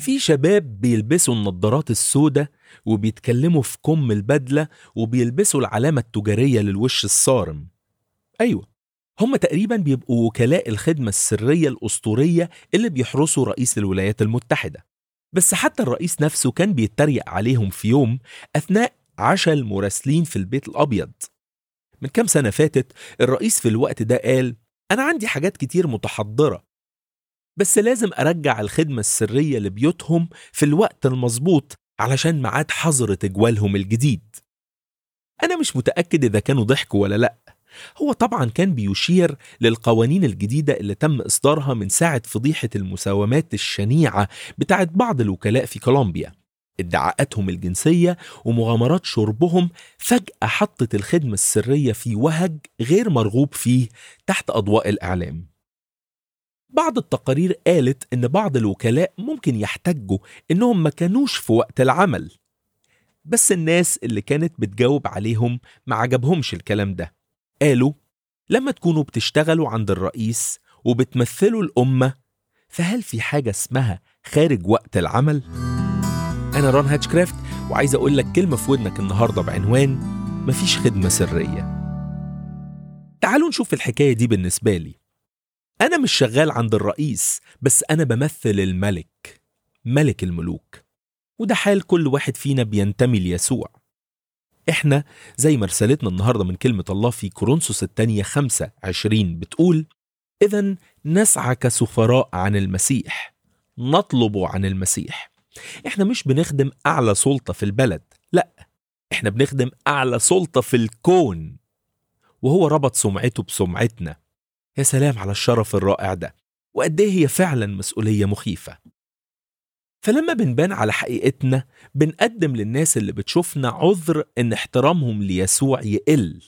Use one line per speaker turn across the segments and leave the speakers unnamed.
في شباب بيلبسوا النضارات السوداء وبيتكلموا في كم البدلة وبيلبسوا العلامة التجارية للوش الصارم أيوة هم تقريبا بيبقوا وكلاء الخدمة السرية الأسطورية اللي بيحرسوا رئيس الولايات المتحدة بس حتى الرئيس نفسه كان بيتريق عليهم في يوم أثناء عشاء المراسلين في البيت الأبيض من كام سنة فاتت الرئيس في الوقت ده قال أنا عندي حاجات كتير متحضرة بس لازم أرجع الخدمة السرية لبيوتهم في الوقت المظبوط علشان ميعاد حظر تجوالهم الجديد أنا مش متأكد إذا كانوا ضحكوا ولا لأ هو طبعا كان بيشير للقوانين الجديدة اللي تم إصدارها من ساعة فضيحة المساومات الشنيعة بتاعت بعض الوكلاء في كولومبيا ادعاءاتهم الجنسية ومغامرات شربهم فجأة حطت الخدمة السرية في وهج غير مرغوب فيه تحت أضواء الإعلام بعض التقارير قالت إن بعض الوكلاء ممكن يحتجوا إنهم ما كانوش في وقت العمل بس الناس اللي كانت بتجاوب عليهم ما عجبهمش الكلام ده قالوا لما تكونوا بتشتغلوا عند الرئيس وبتمثلوا الأمة فهل في حاجة اسمها خارج وقت العمل؟ أنا ران هاتشكرافت وعايز أقول لك كلمة في ودنك النهاردة بعنوان مفيش خدمة سرية تعالوا نشوف الحكاية دي بالنسبة لي أنا مش شغال عند الرئيس بس أنا بمثل الملك ملك الملوك وده حال كل واحد فينا بينتمي ليسوع احنا زي ما رسالتنا النهارده من كلمة الله في كورنثوس الثانية خمسة عشرين بتقول إذا نسعى كسفراء عن المسيح نطلب عن المسيح احنا مش بنخدم أعلى سلطة في البلد لا احنا بنخدم أعلى سلطة في الكون وهو ربط سمعته بسمعتنا يا سلام على الشرف الرائع ده وقد ايه هي فعلا مسؤولية مخيفة فلما بنبان على حقيقتنا بنقدم للناس اللي بتشوفنا عذر ان احترامهم ليسوع يقل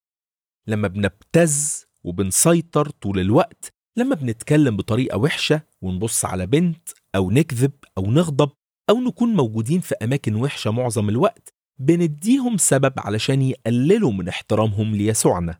لما بنبتز وبنسيطر طول الوقت لما بنتكلم بطريقة وحشة ونبص على بنت أو نكذب أو نغضب أو نكون موجودين في أماكن وحشة معظم الوقت بنديهم سبب علشان يقللوا من احترامهم ليسوعنا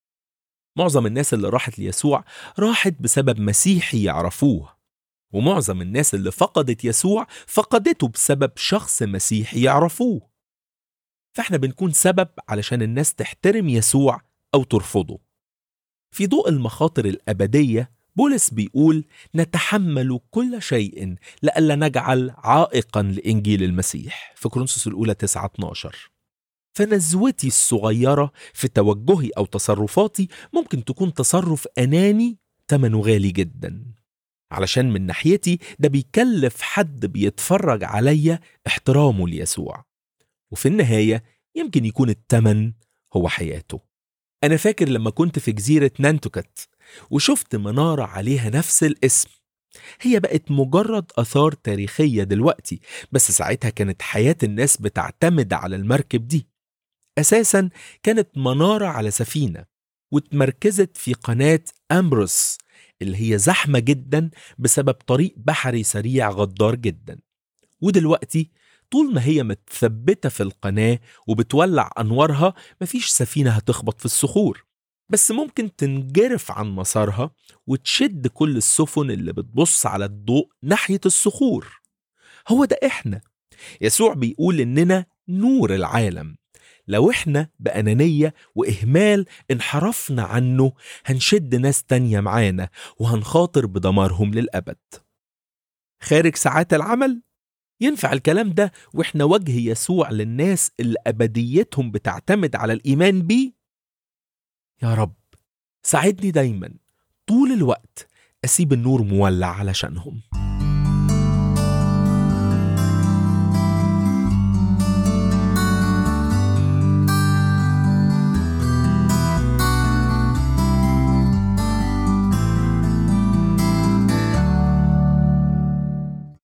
معظم الناس اللي راحت ليسوع راحت بسبب مسيحي يعرفوه ومعظم الناس اللي فقدت يسوع فقدته بسبب شخص مسيحي يعرفوه فاحنا بنكون سبب علشان الناس تحترم يسوع أو ترفضه في ضوء المخاطر الأبدية بولس بيقول نتحمل كل شيء لئلا نجعل عائقا لإنجيل المسيح في كورنثوس الأولى 9 12 فنزوتي الصغيرة في توجهي أو تصرفاتي ممكن تكون تصرف أناني ثمنه غالي جدا علشان من ناحيتي ده بيكلف حد بيتفرج عليا احترامه ليسوع وفي النهاية يمكن يكون التمن هو حياته أنا فاكر لما كنت في جزيرة نانتوكت وشفت منارة عليها نفس الاسم هي بقت مجرد آثار تاريخية دلوقتي بس ساعتها كانت حياة الناس بتعتمد على المركب دي أساسا كانت منارة على سفينة واتمركزت في قناة أمبروس اللي هي زحمة جدا بسبب طريق بحري سريع غدار جدا ودلوقتي طول ما هي متثبتة في القناة وبتولع أنوارها مفيش سفينة هتخبط في الصخور بس ممكن تنجرف عن مسارها وتشد كل السفن اللي بتبص على الضوء ناحية الصخور هو ده إحنا يسوع بيقول إننا نور العالم لو إحنا بأنانية وإهمال انحرفنا عنه هنشد ناس تانية معانا وهنخاطر بدمارهم للأبد خارج ساعات العمل ينفع الكلام ده واحنا وجه يسوع للناس اللي ابديتهم بتعتمد على الايمان بيه يا رب ساعدني دايما طول الوقت اسيب النور مولع علشانهم